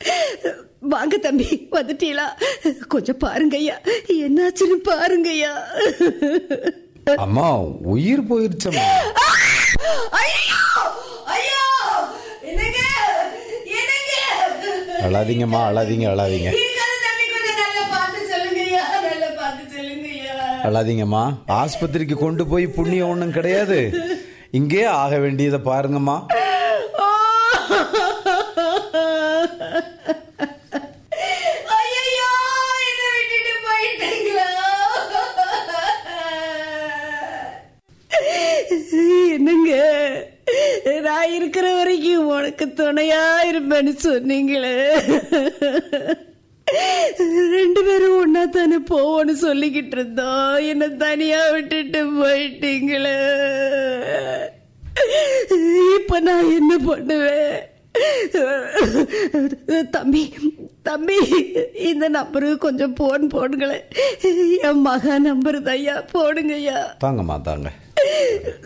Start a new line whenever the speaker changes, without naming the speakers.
வாங்க தம்பி வந்துட்டீங்களா கொஞ்சம் பாருங்க ஐயா என்னாச்சுன்னு பாருங்க ஐயா
அம்மா உயிர் போயிருச்சம்மா
ஐயோ ஐயோ என்னங்க என்னங்க
அழாதீங்கம்மா அழாதீங்க அழாதீங்க
இருக்காது தம்பி கொஞ்சம் நல்லா பார்த்து சொல்லுங்க ஐயா நல்லா பார்த்து சொல்லுங்க ஐயா
அழாதீங்கம்மா ஆஸ்பத்திரிக்கு கொண்டு போய் புண்ணியம் ஒன்றும் கிடையாது இங்கே ஆக வேண்டியதை பாருங்கம்மா
ஐயையோ, என்னை விட்டுட்டு போயிட்டீங்களா? என்னங்க நான் இருக்கிற வரைக்கும் உனக்கு துணையா இருப்பேன்னு சொன்னீங்களே ரெண்டு பேரும் ஒன்னா தானே போவோன்னு சொல்லிக்கிட்டு இருந்தோம் என்ன தனியா விட்டுட்டு போயிட்டீங்களே இப்ப நான் என்ன பண்ணுவேன் தம்பி தம்பி இந்த நம்பருக்கு கொஞ்சம் போன் போடுங்களேன் என் மகா நம்பர் ஐயா போடுங்க ஐயா
தாங்கம்மா தாங்க